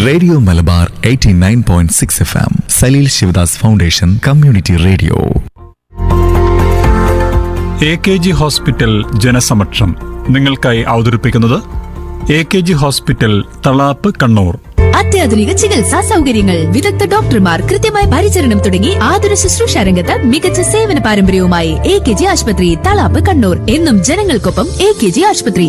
radio Malabar 89.6 F M Saleel Sivadas foundation community radio A K G hospital ജനസമക്ഷം നിങ്ങൾക്കായി അവതരിപ്പിക്കുന്നത് A K G hospital Thalap Kannur അത്യാധുനിക ചികിത്സാ സൗകര്യങ്ങൾ വിദഗ്ധ ഡോക്ടർമാർ കൃത്യമായ പരിചരണം തുടങ്ങി ആതുര ശുശ്രൂഷ രംഗത്ത് മികച്ച സേവന പാരമ്പര്യവുമായി എ കെ ജി ആശുപത്രി തളാപ്പ് കണ്ണൂർ എന്നും ജനങ്ങൾക്കൊപ്പം എ കെ ജി ആശുപത്രി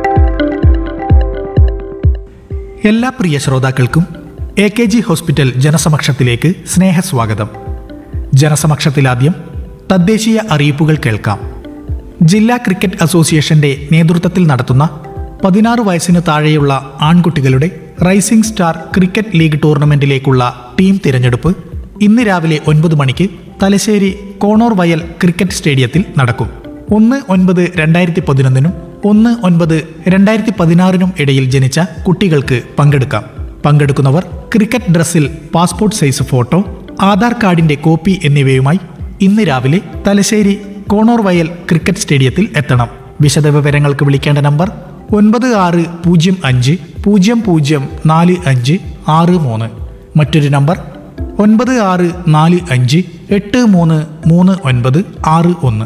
എല്ലാ പ്രിയ ശ്രോതാക്കൾക്കും എ കെ ജി ഹോസ്പിറ്റൽ ജനസമക്ഷത്തിലേക്ക് സ്നേഹസ്വാഗതം ജനസമക്ഷത്തിലാദ്യം തദ്ദേശീയ അറിയിപ്പുകൾ കേൾക്കാം ജില്ലാ ക്രിക്കറ്റ് അസോസിയേഷന്റെ നേതൃത്വത്തിൽ നടത്തുന്ന പതിനാറ് വയസ്സിന് താഴെയുള്ള ആൺകുട്ടികളുടെ റൈസിംഗ് സ്റ്റാർ ക്രിക്കറ്റ് ലീഗ് ടൂർണമെന്റിലേക്കുള്ള ടീം തിരഞ്ഞെടുപ്പ് ഇന്ന് രാവിലെ ഒൻപത് മണിക്ക് തലശ്ശേരി കോണോർ വയൽ ക്രിക്കറ്റ് സ്റ്റേഡിയത്തിൽ നടക്കും ഒന്ന് ഒൻപത് രണ്ടായിരത്തി പതിനൊന്നിനും ഒന്ന് ഒൻപത് രണ്ടായിരത്തി പതിനാറിനും ഇടയിൽ ജനിച്ച കുട്ടികൾക്ക് പങ്കെടുക്കാം പങ്കെടുക്കുന്നവർ ക്രിക്കറ്റ് ഡ്രസ്സിൽ പാസ്പോർട്ട് സൈസ് ഫോട്ടോ ആധാർ കാർഡിന്റെ കോപ്പി എന്നിവയുമായി ഇന്ന് രാവിലെ തലശ്ശേരി കോണോർ വയൽ ക്രിക്കറ്റ് സ്റ്റേഡിയത്തിൽ എത്തണം വിശദവിവരങ്ങൾക്ക് വിളിക്കേണ്ട നമ്പർ ഒൻപത് ആറ് പൂജ്യം അഞ്ച് പൂജ്യം പൂജ്യം നാല് അഞ്ച് ആറ് മൂന്ന് മറ്റൊരു നമ്പർ ഒൻപത് ആറ് നാല് അഞ്ച് എട്ട് മൂന്ന് മൂന്ന് ഒൻപത് ആറ് ഒന്ന്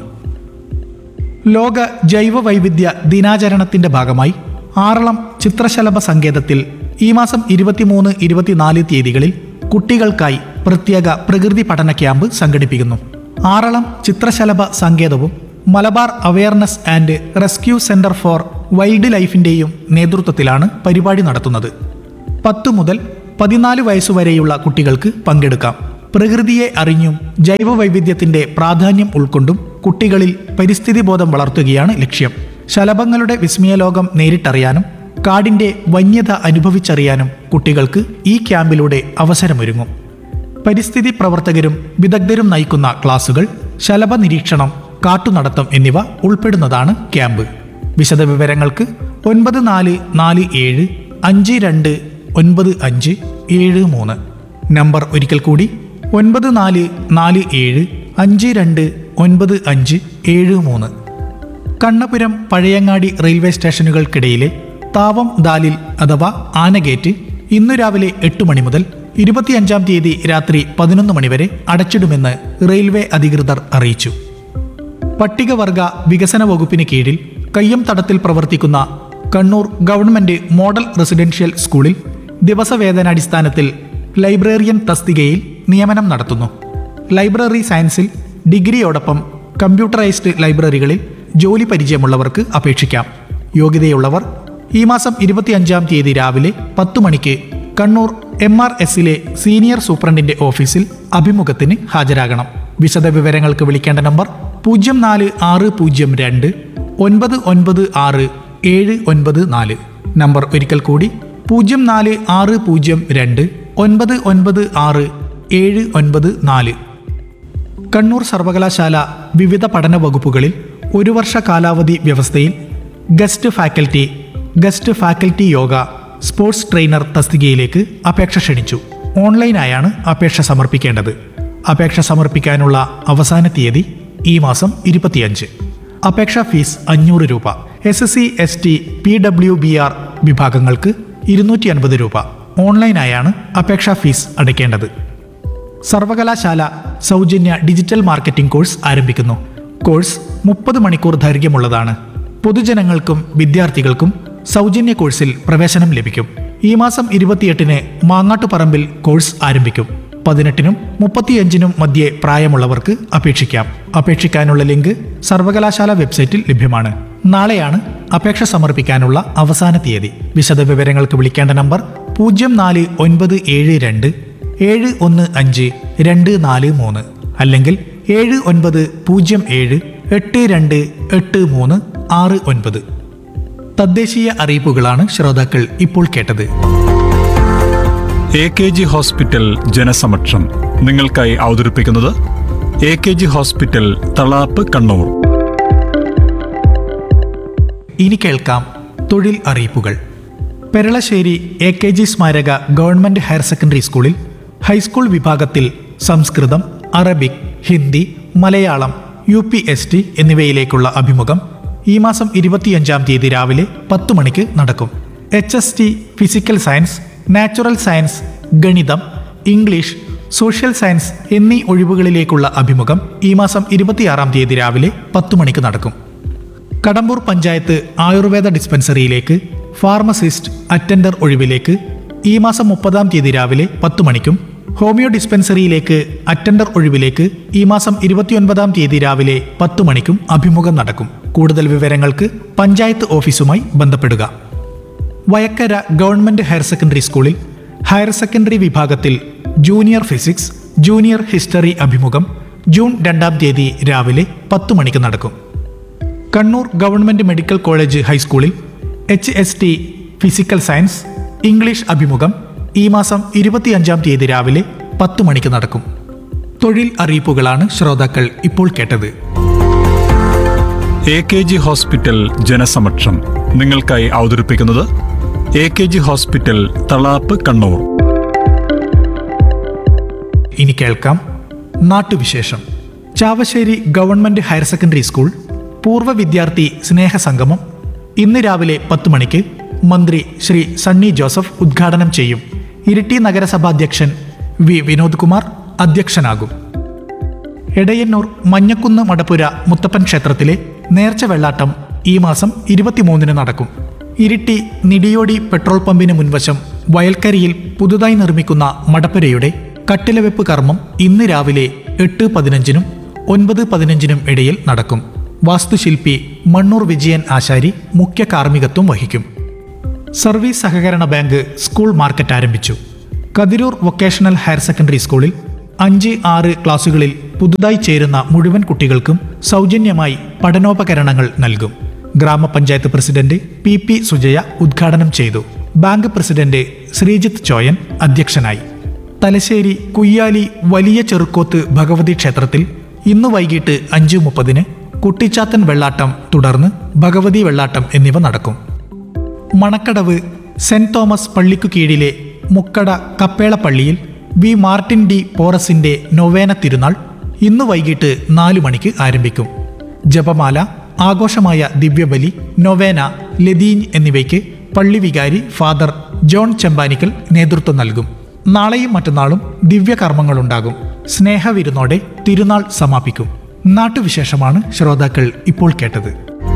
ലോക ജൈവ വൈവിധ്യ ദിനാചരണത്തിന്റെ ഭാഗമായി ആറളം ചിത്രശലഭ സങ്കേതത്തിൽ ഈ മാസം ഇരുപത്തിമൂന്ന് ഇരുപത്തിനാല് തീയതികളിൽ കുട്ടികൾക്കായി പ്രത്യേക പ്രകൃതി പഠന ക്യാമ്പ് സംഘടിപ്പിക്കുന്നു ആറളം ചിത്രശലഭ സങ്കേതവും Malabar awareness and rescue centre for wild ലൈഫിന്റെയും നേതൃത്വത്തിലാണ് പരിപാടി നടത്തുന്നത് പത്ത് മുതൽ പതിനാല് വയസ്സുവരെയുള്ള കുട്ടികൾക്ക് പങ്കെടുക്കാം പ്രകൃതിയെ അറിഞ്ഞും ജൈവ വൈവിധ്യത്തിന്റെ പ്രാധാന്യം ഉൾക്കൊണ്ടും കുട്ടികളിൽ പരിസ്ഥിതി ബോധം വളർത്തുകയാണ് ലക്ഷ്യം ശലഭങ്ങളുടെ വിസ്മയലോകം നേരിട്ടറിയാനും കാടിന്റെ വന്യത അനുഭവിച്ചറിയാനും കുട്ടികൾക്ക് ഈ ക്യാമ്പിലൂടെ അവസരമൊരുങ്ങും പരിസ്ഥിതി പ്രവർത്തകരും വിദഗ്ധരും നയിക്കുന്ന ക്ലാസുകൾ ശലഭ നിരീക്ഷണം കാട്ടുനടത്തം എന്നിവ ഉൾപ്പെടുന്നതാണ് ക്യാമ്പ് വിശദവിവരങ്ങൾക്ക് ഒൻപത് നാല് നാല് ഏഴ് അഞ്ച് രണ്ട് ഒൻപത് അഞ്ച് ഏഴ് മൂന്ന് നമ്പർ ഒരിക്കൽ കൂടി ഒൻപത് നാല് നാല് ഏഴ് അഞ്ച് രണ്ട് ഒൻപത് അഞ്ച് ഏഴ് മൂന്ന് കണ്ണപുരം പഴയങ്ങാടി റെയിൽവേ സ്റ്റേഷനുകൾക്കിടയിലെ താവം ദാലിൽ അഥവാ ആനഗേറ്റ് ഇന്നു രാവിലെ എട്ട് മണി മുതൽ ഇരുപത്തിയഞ്ചാം തീയതി രാത്രി പതിനൊന്ന് മണിവരെ അടച്ചിടുമെന്ന് റെയിൽവേ അധികൃതർ അറിയിച്ചു പട്ടികവർഗ വികസന വകുപ്പിന് കീഴിൽ കയ്യം തടത്തിൽ പ്രവർത്തിക്കുന്ന കണ്ണൂർ ഗവൺമെന്റ് മോഡൽ റെസിഡൻഷ്യൽ സ്കൂളിൽ ദിവസവേതനാടിസ്ഥാനത്തിൽ ലൈബ്രറിയൻ തസ്തികയിൽ നിയമനം നടത്തുന്നു ലൈബ്രറി സയൻസിൽ ഡിഗ്രിയോടൊപ്പം കമ്പ്യൂട്ടറൈസ്ഡ് ലൈബ്രറികളിൽ ജോലി പരിചയമുള്ളവർക്ക് അപേക്ഷിക്കാം യോഗ്യതയുള്ളവർ ഈ മാസം ഇരുപത്തിയഞ്ചാം തീയതി രാവിലെ പത്തു മണിക്ക് കണ്ണൂർ എം ആർ എസിലെ സീനിയർ സൂപ്രണ്ടിന്റെ ഓഫീസിൽ അഭിമുഖത്തിന് ഹാജരാകണം വിശദവിവരങ്ങൾക്ക് വിളിക്കേണ്ട നമ്പർ പൂജ്യം നാല് ആറ് പൂജ്യം രണ്ട് ഒൻപത് ഒൻപത് ആറ് ഏഴ് ഒൻപത് നാല് നമ്പർ ഒരിക്കൽ കൂടി പൂജ്യം നാല് ആറ് പൂജ്യം രണ്ട് ഒൻപത് ഒൻപത് ആറ് ഏഴ് ഒൻപത് നാല് കണ്ണൂർ സർവകലാശാല വിവിധ പഠന വകുപ്പുകളിൽ ഒരു വർഷ കാലാവധി വ്യവസ്ഥയിൽ guest faculty guest faculty yoga sports trainer തസ്തികയിലേക്ക് അപേക്ഷ ക്ഷണിച്ചു ഓൺലൈനായാണ് അപേക്ഷ സമർപ്പിക്കേണ്ടത് അപേക്ഷ സമർപ്പിക്കാനുള്ള അവസാന തീയതി ഈ മാസം ഇരുപത്തിയഞ്ച് അപേക്ഷാ ഫീസ് അഞ്ഞൂറ് രൂപ S S C S T P W B R വിഭാഗങ്ങൾക്ക് ഇരുന്നൂറ്റി അൻപത് രൂപ ഓൺലൈനായാണ് അപേക്ഷാ ഫീസ് അടയ്ക്കേണ്ടത് സർവകലാശാല സൗജന്യ ഡിജിറ്റൽ മാർക്കറ്റിംഗ് കോഴ്സ് ആരംഭിക്കുന്നു കോഴ്സ് മുപ്പത് മണിക്കൂർ ദൈർഘ്യമുള്ളതാണ് പൊതുജനങ്ങൾക്കും വിദ്യാർത്ഥികൾക്കും സൗജന്യ കോഴ്സിൽ പ്രവേശനം ലഭിക്കും ഈ മാസം ഇരുപത്തിയെട്ടിന് മാങ്ങാട്ടുപറമ്പിൽ കോഴ്സ് ആരംഭിക്കും പതിനെട്ടിനും മുപ്പത്തിയഞ്ചിനും മധ്യേ പ്രായമുള്ളവർക്ക് അപേക്ഷിക്കാം അപേക്ഷിക്കാനുള്ള ലിങ്ക് സർവകലാശാല വെബ്സൈറ്റിൽ ലഭ്യമാണ് നാളെയാണ് അപേക്ഷ സമർപ്പിക്കാനുള്ള അവസാന തീയതി വിശദവിവരങ്ങൾക്ക് വിളിക്കേണ്ട നമ്പർ പൂജ്യം നാല് ഒൻപത് ഏഴ് രണ്ട് ഏഴ് ഒന്ന് അഞ്ച് രണ്ട് നാല് മൂന്ന് അല്ലെങ്കിൽ ഏഴ് ഒൻപത് പൂജ്യം ഏഴ് എട്ട് രണ്ട് എട്ട് മൂന്ന് ആറ് ഒൻപത് തദ്ദേശീയ അറിയിപ്പുകളാണ് ശ്രോതാക്കൾ ഇപ്പോൾ കേട്ടത് എ കെ ജി ഹോസ്പിറ്റൽ ജനസമക്ഷം നിങ്ങൾക്കായി അവതരിപ്പിക്കുന്നത് A K G hospital Thalap Kannur ഇനി കേൾക്കാം തൊഴിൽ അറിയിപ്പുകൾ പെരളശ്ശേരി എ കെ ജി സ്മാരക ഗവൺമെന്റ് ഹയർ സെക്കൻഡറി സ്കൂളിൽ ഹൈസ്കൂൾ വിഭാഗത്തിൽ Sanskrit Arabic Hindi Malayalam U P S T എന്നിവയിലേക്കുള്ള അഭിമുഖം ഈ മാസം ഇരുപത്തിയഞ്ചാം തീയതി രാവിലെ പത്തു മണിക്ക് നടക്കും H S T physical science natural science ഗണിതം ഇംഗ്ലീഷ് സോഷ്യൽ സയൻസ് എന്നീ ഒഴിവുകളിലേക്കുള്ള അഭിമുഖം ഈ മാസം ഇരുപത്തിയാറാം തീയതി രാവിലെ പത്തു മണിക്ക് നടക്കും കടമ്പൂർ പഞ്ചായത്ത് ആയുർവേദ ഡിസ്പെൻസറിയിലേക്ക് ഫാർമസിസ്റ്റ് അറ്റൻഡർ ഒഴിവിലേക്ക് ഈ മാസം മുപ്പതാം തീയതി രാവിലെ പത്തു മണിക്കും ഹോമിയോ ഡിസ്പെൻസറിയിലേക്ക് അറ്റൻഡർ ഒഴിവിലേക്ക് ഈ മാസം ഇരുപത്തിയൊൻപതാം തീയതി രാവിലെ പത്തു മണിക്കും അഭിമുഖം നടക്കും കൂടുതൽ വിവരങ്ങൾക്ക് പഞ്ചായത്ത് ഓഫീസുമായി ബന്ധപ്പെടുക വയക്കര ഗവൺമെന്റ് ഹയർ സെക്കൻഡറി സ്കൂളിൽ ഹയർ സെക്കൻഡറി വിഭാഗത്തിൽ ജൂനിയർ ഫിസിക്സ് ജൂനിയർ ഹിസ്റ്ററി അഭിമുഖം ജൂൺ രണ്ടാം തീയതി രാവിലെ പത്തു മണിക്ക് നടക്കും കണ്ണൂർ ഗവൺമെന്റ് മെഡിക്കൽ കോളേജ് ഹൈസ്കൂളിൽ H S T physical science English അഭിമുഖം ഈ മാസം ഇരുപത്തിയഞ്ചാം തീയതി രാവിലെ പത്തു മണിക്ക് നടക്കും തൊഴിൽ അറിയിപ്പുകളാണ് ശ്രോതാക്കൾ ഇപ്പോൾ കേട്ടത് എ കെ ജി ഹോസ്പിറ്റൽ ജനസമക്ഷം നിങ്ങൾക്കായി അവതരിപ്പിക്കുന്നത് A K G hospital Thalap Kannur ഇനി കേൾക്കാം നാട്ടുവിശേഷം Chavassery government higher secondary school പൂർവ്വ വിദ്യാർത്ഥി സ്നേഹസംഗമം ഇന്ന് രാവിലെ പത്ത് മണിക്ക് മന്ത്രി ശ്രീ സണ്ണി ജോസഫ് ഉദ്ഘാടനം ചെയ്യും ഇരിട്ടി നഗരസഭാധ്യക്ഷൻ വി വിനോദ് കുമാർ അധ്യക്ഷനാകും എടയന്നൂർ മഞ്ഞക്കുന്ന് മടപ്പുര മുത്തപ്പൻ ക്ഷേത്രത്തിലെ നേർച്ച വെള്ളാട്ടം ഈ മാസം ഇരുപത്തിമൂന്നിന് നടക്കും ഇരിട്ടി നിടിയോടി പെട്രോൾ പമ്പിന് മുൻവശം വയൽക്കരിയിൽ പുതുതായി നിർമ്മിക്കുന്ന മടപ്പുരയുടെ കട്ടിലവെപ്പ് കർമ്മം ഇന്ന് രാവിലെ എട്ട് പതിനഞ്ചിനും ഒൻപത് പതിനഞ്ചിനും ഇടയിൽ നടക്കും വാസ്തുശില്പി മണ്ണൂർ വിജയൻ ആശാരി മുഖ്യ കാർമ്മികത്വം വഹിക്കും സർവീസ് സഹകരണ ബാങ്ക് സ്കൂൾ മാർക്കറ്റ് ആരംഭിച്ചു കതിരൂർ വൊക്കേഷണൽ ഹയർ സെക്കൻഡറി സ്കൂളിൽ അഞ്ച് ആറ് ക്ലാസുകളിൽ പുതുതായി ചേരുന്ന മുഴുവൻ കുട്ടികൾക്കും സൗജന്യമായി പഠനോപകരണങ്ങൾ നൽകും ഗ്രാമപഞ്ചായത്ത് പ്രസിഡന്റ് പി പി സുജയ ഉദ്ഘാടനം ചെയ്തു ബാങ്ക് പ്രസിഡന്റ് ശ്രീജിത്ത് ചോയൻ അധ്യക്ഷനായി തലശ്ശേരി കുയ്യാലി വലിയ ചെറുക്കോത്ത് ഭഗവതി ക്ഷേത്രത്തിൽ ഇന്ന് വൈകിട്ട് അഞ്ച് മുപ്പതിന് കുട്ടിച്ചാത്തൻ വെള്ളാട്ടം തുടർന്ന് ഭഗവതി വെള്ളാട്ടം എന്നിവ നടക്കും മണക്കടവ് സെന്റ് തോമസ് പള്ളിക്കു കീഴിലെ മുക്കട കപ്പേള പള്ളിയിൽ വി മാർട്ടിൻ ഡി പോറസിന്റെ നൊവേന തിരുനാൾ ഇന്ന് വൈകിട്ട് നാലു മണിക്ക് ആരംഭിക്കും ജപമാല ആഘോഷമായ ദിവ്യബലി നൊവേന ലതീഞ്ഞ് എന്നിവയ്ക്ക് പള്ളി വികാരി ഫാദർ ജോൺ ചെമ്പാനിക്കൽ നേതൃത്വം നൽകും നാളെയും മറ്റന്നാളും ദിവ്യകർമ്മങ്ങളുണ്ടാകും സ്നേഹവിരുന്നോടെ തിരുനാൾ സമാപിക്കും നാട്ടുവിശേഷമാണ് ശ്രോതാക്കൾ ഇപ്പോൾ കേട്ടത്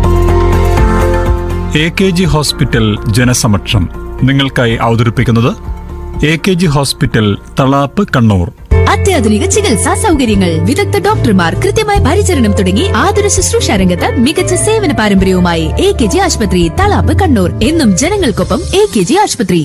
എ കെ ജി ഹോസ്പിറ്റൽ ജനസമക്ഷം നിങ്ങൾക്കായി അവതരിപ്പിക്കുന്നത് A K G hospital Thalap Kannur അത്യാധുനിക ചികിത്സാ സൗകര്യങ്ങൾ വിദഗ്ധ ഡോക്ടർമാർ കൃത്യമായ പരിചരണം തുടങ്ങി ആതുര ശുശ്രൂഷ രംഗത്ത് മികച്ച സേവന പാരമ്പര്യവുമായി എ കെ ജി ആശുപത്രി തളാപ്പ് കണ്ണൂർ എന്നും ജനങ്ങൾക്കൊപ്പം എ കെ ജി ആശുപത്രി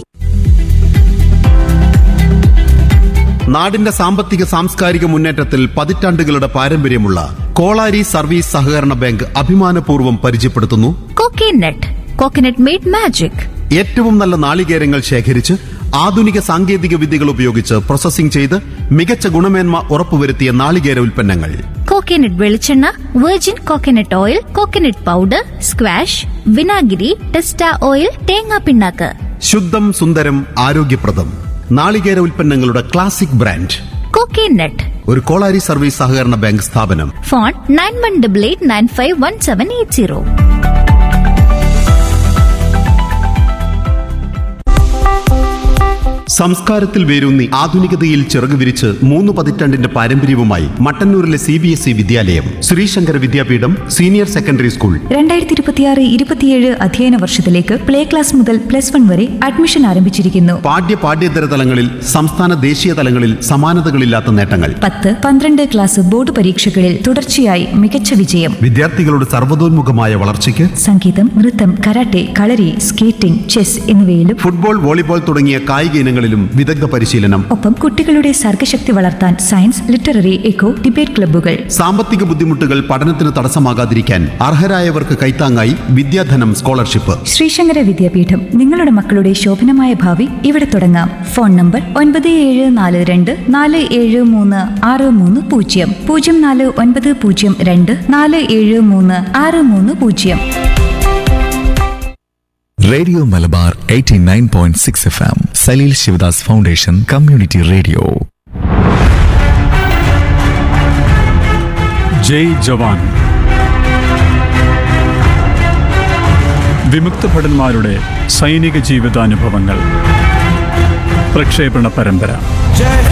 നാടിന്റെ സാമ്പത്തിക സാംസ്കാരിക മുന്നേറ്റത്തിൽ പതിറ്റാണ്ടുകളുടെ പാരമ്പര്യമുള്ള കോളാരി സർവീസ് സഹകരണ ബാങ്ക് അഭിമാനപൂർവ്വം പരിചയപ്പെടുത്തുന്നു കോക്കനട്ട് കോക്കനട്ട് മെയ്ഡ് മാജിക് ഏറ്റവും നല്ല നാളികേരങ്ങൾ ശേഖരിച്ച് ആധുനിക സാങ്കേതിക വിദ്യകൾ ഉപയോഗിച്ച് പ്രോസസ്സിംഗ് ചെയ്ത് മികച്ച ഗുണമേന്മ ഉറപ്പുവരുത്തിയ നാളികേര ഉൽപ്പന്നങ്ങൾ കോക്കനട്ട് വെളിച്ചെണ്ണ virgin coconut oil coconut powder squash വിനാഗിരി ടെസ്റ്റ ഓയിൽ തേങ്ങാ പിണ്ണാക്ക് ശുദ്ധം സുന്ദരം ആരോഗ്യപ്രദം നാളികേര ഉൽപ്പന്നങ്ങളുടെ ക്ലാസിക് ബ്രാൻഡ് കോക്കനട്ട് ഒരു കോളാരി സർവീസ് സഹകരണ ബാങ്ക് സ്ഥാപനം phone nine one double eight nine five one seven eight zero സംസ്കാരത്തിൽ വേരൂന്നി ആധുനികതയിൽ ചിറകു വിരിച്ച് മൂന്ന് പതിറ്റാണ്ടിന്റെ പാരമ്പര്യവുമായി മട്ടന്നൂരിലെ സി ബി എസ് ഇ വിദ്യാലയം Sreesankara Vidyapeetham senior secondary school രണ്ടായിരത്തി ഇരുപത്തിയാറ് ഇരുപത്തിയേഴ് അധ്യയന വർഷത്തിലേക്ക് പ്ലേ ക്ലാസ് മുതൽ പ്ലസ് വൺ വരെ അഡ്മിഷൻ ആരംഭിച്ചിരിക്കുന്നു പാഠ്യ പാഠ്യേതര തലങ്ങളിൽ സംസ്ഥാന ദേശീയ തലങ്ങളിൽ സമാനതകളില്ലാത്ത നേട്ടങ്ങൾ പത്ത് പന്ത്രണ്ട് ക്ലാസ് ബോർഡ് പരീക്ഷകളിൽ തുടർച്ചയായി മികച്ച വിജയം വിദ്യാർത്ഥികളുടെ സർവ്വതോന്മുഖമായ വളർച്ചയ്ക്ക് സംഗീതം നൃത്തം കരാട്ടെ കളരി സ്കേറ്റിംഗ് ചെസ് എന്നിവയിലും ഫുട്ബോൾ വോളിബോൾ തുടങ്ങിയ കായിക ഇനങ്ങളിലും വിദഗ്ധ പരിശീലനം ഒപ്പം കുട്ടികളുടെ സർഗശക്തി വളർത്താൻ സയൻസ് ലിറ്റററി എക്കോ ഡിബേറ്റ് ക്ലബ്ബുകൾ സാമ്പത്തിക ബുദ്ധിമുട്ടുകൾ പഠനത്തിന് തടസ്സമാകാതിരിക്കാൻ അർഹരായവർക്ക് കൈത്താങ്ങായി വിദ്യാധനം സ്കോളർഷിപ്പ് ശ്രീശങ്കര വിദ്യാപീഠം നിങ്ങളുടെ മക്കളുടെ ശോഭനമായ ഭാവി ഇവിടെ തുടങ്ങാം ഫോൺ നമ്പർ ഒൻപത് ഏഴ് നാല് രണ്ട് നാല് ഏഴ് മൂന്ന് ആറ് മൂന്ന് പൂജ്യം പൂജ്യം നാല് ഒൻപത് പൂജ്യം രണ്ട് നാല് ഏഴ് മൂന്ന് ആറ് മൂന്ന് പൂജ്യം radio Malabar 89.6 F M Saleel Sivadas foundation community radio Jai Jawan വിമുക്ത ഭടന്മാരുടെ സൈനിക ജീവിതാനുഭവങ്ങൾ പ്രക്ഷേപണ പരമ്പര जय हे